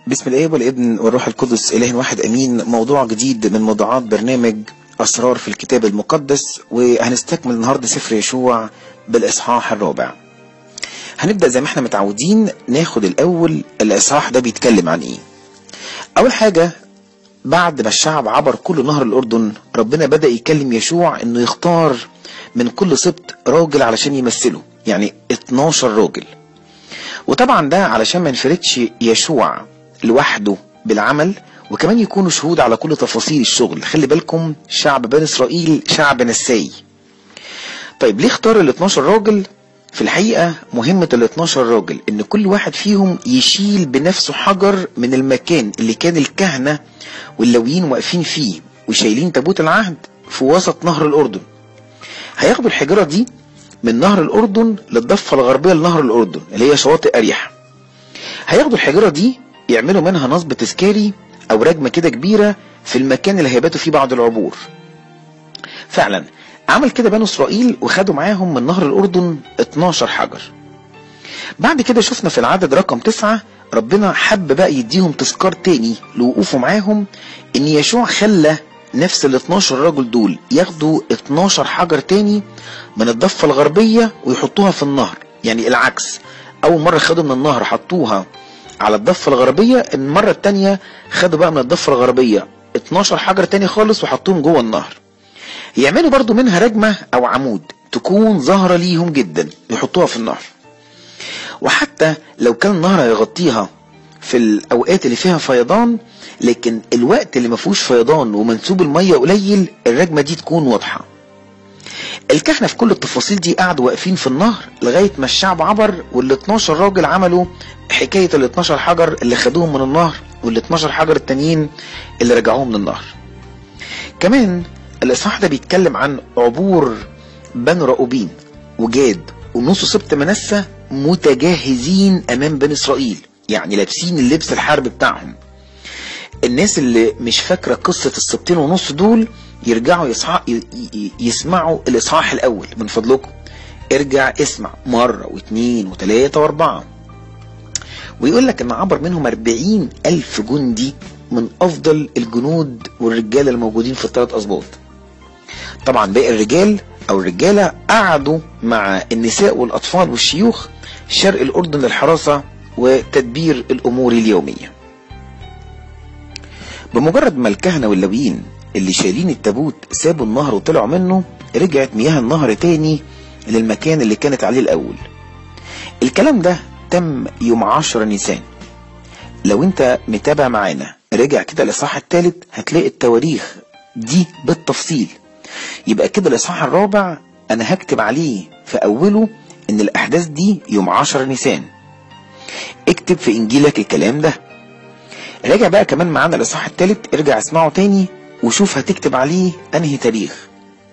بسم الاب والابن والروح القدس اله واحد امين موضوع جديد من موضوعات برنامج اسرار في الكتاب المقدس وهنستكمل النهارده سفر يشوع بالاصحاح الرابع هنبدا زي ما احنا متعودين ناخد الاول الاصحاح ده بيتكلم عن ايه اول حاجه بعد ما الشعب عبر كل نهر الاردن ربنا بدا يكلم يشوع انه يختار من كل سبط راجل علشان يمثله يعني 12 راجل وطبعا ده علشان ما ينفردش يشوع لوحده بالعمل وكمان يكونوا شهود على كل تفاصيل الشغل خلي بالكم شعب بني اسرائيل شعب نساي طيب ليه اختار ال 12 راجل في الحقيقة مهمة ال 12 راجل ان كل واحد فيهم يشيل بنفسه حجر من المكان اللي كان الكهنة واللويين واقفين فيه وشايلين تابوت العهد في وسط نهر الاردن هياخدوا الحجرة دي من نهر الاردن للضفة الغربية لنهر الاردن اللي هي شواطئ اريحة هياخدوا الحجرة دي يعملوا منها نصب تذكاري او رجمة كده كبيرة في المكان اللي هيباتوا فيه بعد العبور فعلا عمل كده بنو اسرائيل وخدوا معاهم من نهر الاردن 12 حجر بعد كده شفنا في العدد رقم تسعة ربنا حب بقى يديهم تذكار تاني لوقوفه معاهم ان يشوع خلى نفس ال 12 راجل دول ياخدوا 12 حجر تاني من الضفة الغربية ويحطوها في النهر يعني العكس اول مرة خدوا من النهر حطوها على الضفة الغربية المرة التانية خدوا بقى من الضفة الغربية 12 حجر تاني خالص وحطوهم جوه النهر يعملوا برضو منها رجمة او عمود تكون ظاهرة ليهم جدا يحطوها في النهر وحتى لو كان النهر هيغطيها في الاوقات اللي فيها فيضان لكن الوقت اللي ما فيهوش فيضان ومنسوب المية قليل الرجمة دي تكون واضحة الكهنة في كل التفاصيل دي قعدوا واقفين في النهر لغاية ما الشعب عبر وال 12 راجل عملوا حكاية ال 12 حجر اللي خدوهم من النهر وال 12 حجر التانيين اللي رجعوهم من النهر كمان الاصحاح ده بيتكلم عن عبور بنو رأوبين وجاد ونص سبط منسى متجهزين امام بني اسرائيل يعني لابسين اللبس الحرب بتاعهم الناس اللي مش فاكرة قصة السبتين ونص دول يرجعوا يصح... يسمعوا الاصحاح الاول من فضلكم ارجع اسمع مرة واثنين وثلاثة واربعة ويقول لك ان عبر منهم اربعين الف جندي من افضل الجنود والرجال الموجودين في الثلاث اسباط طبعا باقي الرجال او الرجالة قعدوا مع النساء والاطفال والشيوخ شرق الاردن للحراسة وتدبير الامور اليومية بمجرد ما الكهنة واللويين اللي شايلين التابوت سابوا النهر وطلعوا منه رجعت مياه النهر تاني للمكان اللي كانت عليه الاول الكلام ده تم يوم 10 نيسان لو انت متابع معانا رجع كده الاصحاح الثالث هتلاقي التواريخ دي بالتفصيل يبقى كده الاصحاح الرابع انا هكتب عليه في اوله ان الاحداث دي يوم 10 نيسان اكتب في انجيلك الكلام ده راجع بقى كمان معانا الاصحاح الثالث ارجع اسمعه تاني وشوف هتكتب عليه انهي تاريخ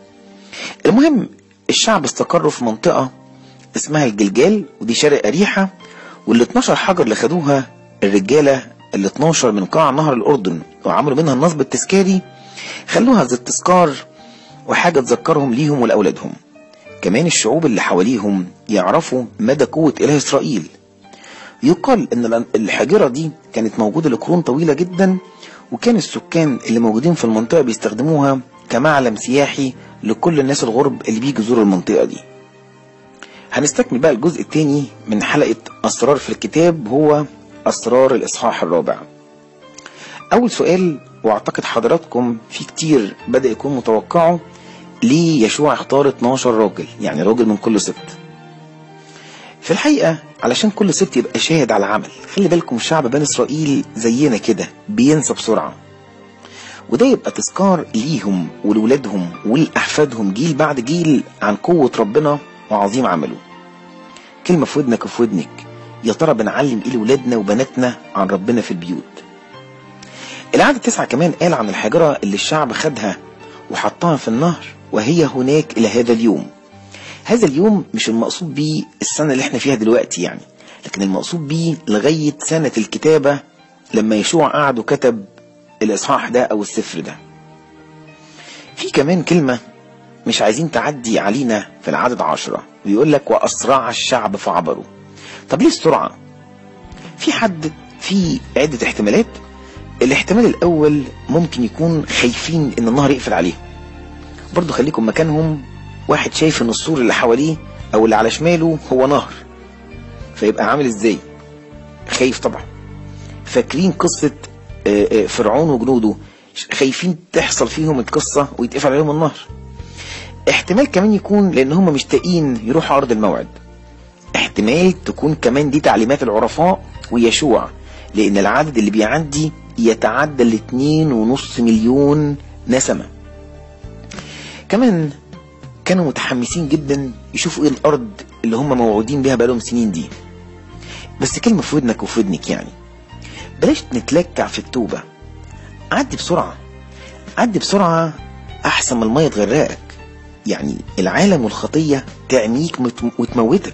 المهم الشعب استقروا في منطقة اسمها الجلجال ودي شرق أريحة وال 12 حجر اللي خدوها الرجالة ال 12 من قاع نهر الأردن وعملوا منها النصب التذكاري خلوها زي التذكار وحاجة تذكرهم ليهم ولأولادهم كمان الشعوب اللي حواليهم يعرفوا مدى قوة إله إسرائيل يقال ان الحجرة دي كانت موجودة لقرون طويلة جدا وكان السكان اللي موجودين في المنطقة بيستخدموها كمعلم سياحي لكل الناس الغرب اللي بيجوا يزوروا المنطقة دي هنستكمل بقى الجزء الثاني من حلقة أسرار في الكتاب هو أسرار الإصحاح الرابع أول سؤال وأعتقد حضراتكم في كتير بدأ يكون متوقعه ليه يشوع اختار 12 راجل يعني راجل من كل سبت في الحقيقة علشان كل سبت يبقى شاهد على عمل خلي بالكم شعب بني إسرائيل زينا كده بينسى بسرعة وده يبقى تذكار ليهم ولولادهم ولأحفادهم جيل بعد جيل عن قوة ربنا وعظيم عمله كلمة في ودنك وفي ودنك يا ترى بنعلم ايه لولادنا وبناتنا عن ربنا في البيوت العدد تسعة كمان قال عن الحجرة اللي الشعب خدها وحطها في النهر وهي هناك إلى هذا اليوم هذا اليوم مش المقصود بيه السنة اللي احنا فيها دلوقتي يعني لكن المقصود بيه لغاية سنة الكتابة لما يشوع قعد وكتب الإصحاح ده أو السفر ده في كمان كلمة مش عايزين تعدي علينا في العدد عشرة ويقول لك وأسرع الشعب فعبروا طب ليه السرعة في حد في عدة احتمالات الاحتمال الاول ممكن يكون خايفين ان النهر يقفل عليهم برضو خليكم مكانهم واحد شايف ان السور اللي حواليه او اللي على شماله هو نهر فيبقى عامل ازاي خايف طبعا فاكرين قصة آه، آه، فرعون وجنوده خايفين تحصل فيهم القصة ويتقفل عليهم النهر احتمال كمان يكون لان هم مشتاقين يروحوا ارض الموعد احتمال تكون كمان دي تعليمات العرفاء ويشوع لان العدد اللي بيعدي يتعدى الاتنين ونص مليون نسمة كمان كانوا متحمسين جدا يشوفوا ايه الارض اللي هم موعودين بيها بقالهم سنين دي بس كلمة في ودنك وفي ودنك يعني بلاش نتلكع في التوبة عدي بسرعة عدي بسرعة احسن من المية تغرقك يعني العالم والخطية تعميك مت- وتموتك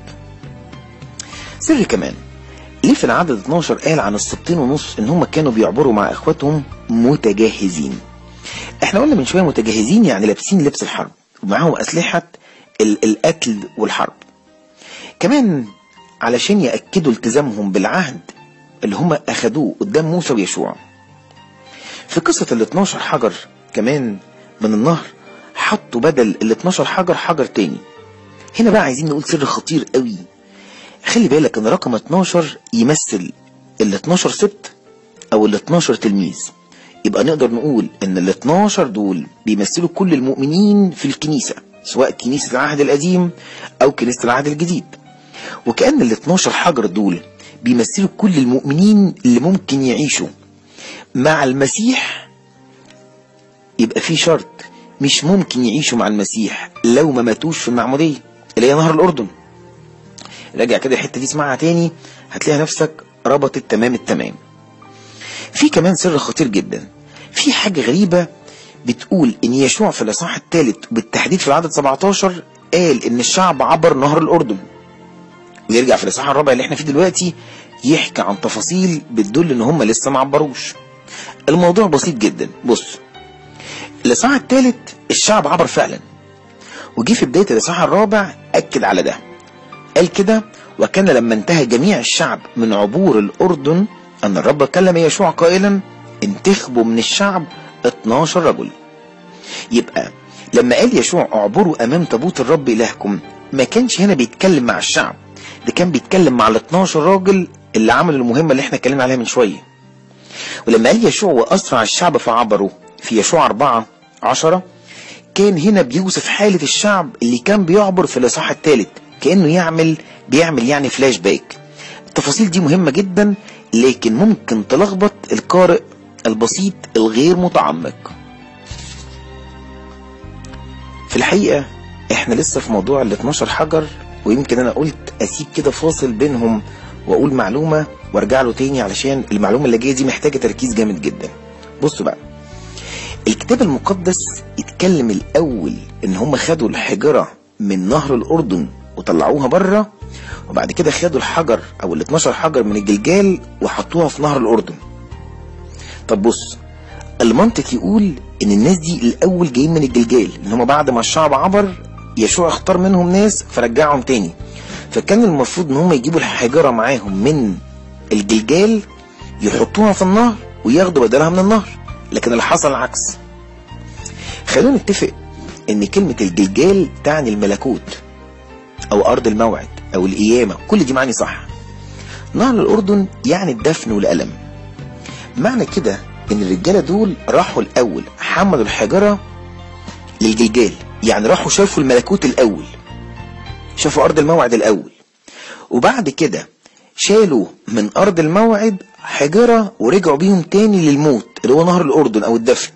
سر كمان ليه في العدد 12 قال عن السبطين ونص ان هم كانوا بيعبروا مع اخواتهم متجهزين احنا قلنا من شوية متجهزين يعني لابسين لبس الحرب ومعاهم اسلحة ال- القتل والحرب كمان علشان يأكدوا التزامهم بالعهد اللي هم اخدوه قدام موسى ويشوع في قصة ال 12 حجر كمان من النهر حطوا بدل ال 12 حجر حجر تاني هنا بقى عايزين نقول سر خطير قوي خلي بالك ان رقم 12 يمثل ال 12 سبت او ال 12 تلميذ يبقى نقدر نقول ان ال 12 دول بيمثلوا كل المؤمنين في الكنيسة سواء كنيسة العهد القديم او كنيسة العهد الجديد وكأن ال 12 حجر دول بيمثلوا كل المؤمنين اللي ممكن يعيشوا مع المسيح يبقى في شرط مش ممكن يعيشوا مع المسيح لو ما ماتوش في المعمودية اللي هي نهر الأردن راجع كده الحتة دي اسمعها تاني هتلاقي نفسك ربطت تمام التمام في كمان سر خطير جدا في حاجة غريبة بتقول ان يشوع في الاصحاح الثالث بالتحديد في العدد 17 قال ان الشعب عبر نهر الاردن ويرجع في الاصحاح الرابع اللي احنا فيه دلوقتي يحكي عن تفاصيل بتدل ان هم لسه ما عبروش الموضوع بسيط جدا بص الاصحاح الثالث الشعب عبر فعلا وجي في بدايه الاصحاح الرابع اكد على ده قال كده وكان لما انتهى جميع الشعب من عبور الاردن ان الرب كلم يشوع قائلا انتخبوا من الشعب 12 رجل يبقى لما قال يشوع اعبروا امام تابوت الرب الهكم ما كانش هنا بيتكلم مع الشعب ده كان بيتكلم مع ال 12 راجل اللي عملوا المهمه اللي احنا اتكلمنا عليها من شويه ولما قال يشوع واسرع الشعب فعبروا في يشوع 4 10 كان هنا بيوصف حالة الشعب اللي كان بيعبر في الإصحاح الثالث كأنه يعمل بيعمل يعني فلاش باك التفاصيل دي مهمة جدا لكن ممكن تلخبط القارئ البسيط الغير متعمق في الحقيقة احنا لسه في موضوع ال 12 حجر ويمكن انا قلت اسيب كده فاصل بينهم واقول معلومة وارجع له تاني علشان المعلومة اللي جاية دي محتاجة تركيز جامد جدا بصوا بقى الكتاب المقدس يتكلم الاول ان هم خدوا الحجرة من نهر الاردن وطلعوها بره وبعد كده خدوا الحجر او ال 12 حجر من الجلجال وحطوها في نهر الاردن طب بص المنطق يقول ان الناس دي الاول جايين من الجلجال ان هم بعد ما الشعب عبر يشوع اختار منهم ناس فرجعهم تاني فكان المفروض ان هم يجيبوا الحجرة معاهم من الجلجال يحطوها في النهر وياخدوا بدلها من النهر لكن اللي حصل العكس خلونا نتفق ان كلمة الجلجال تعني الملكوت او ارض الموعد او القيامة كل دي معاني صح نهر الاردن يعني الدفن والالم معنى كده ان الرجالة دول راحوا الاول حملوا الحجرة للجلجال يعني راحوا شافوا الملكوت الاول شافوا ارض الموعد الاول وبعد كده شالوا من ارض الموعد حجرة ورجعوا بيهم تاني للموت اللي هو نهر الاردن او الدفن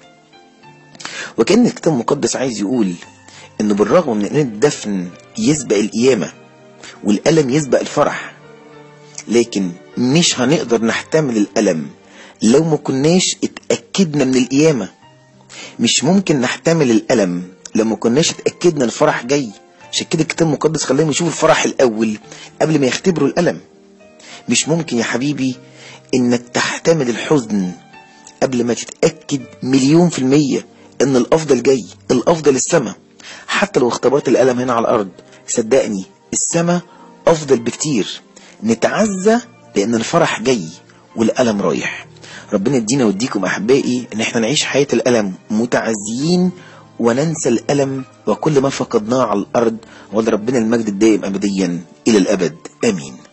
وكأن الكتاب المقدس عايز يقول انه بالرغم من ان الدفن يسبق القيامة والألم يسبق الفرح لكن مش هنقدر نحتمل الألم لو ما كناش اتأكدنا من القيامة مش ممكن نحتمل الألم لو ما كناش اتأكدنا الفرح جاي عشان كده الكتاب المقدس خلاهم يشوفوا الفرح الأول قبل ما يختبروا الألم مش ممكن يا حبيبي انك تحتمل الحزن قبل ما تتأكد مليون في المية ان الافضل جاي الافضل السما حتى لو اختبرت الالم هنا على الارض صدقني السما افضل بكتير نتعزى لان الفرح جاي والألم رايح ربنا يدينا ويديكم أحبائي إن احنا نعيش حياة الألم متعزيين وننسى الألم وكل ما فقدناه على الأرض ولربنا المجد الدائم أبديا إلى الأبد آمين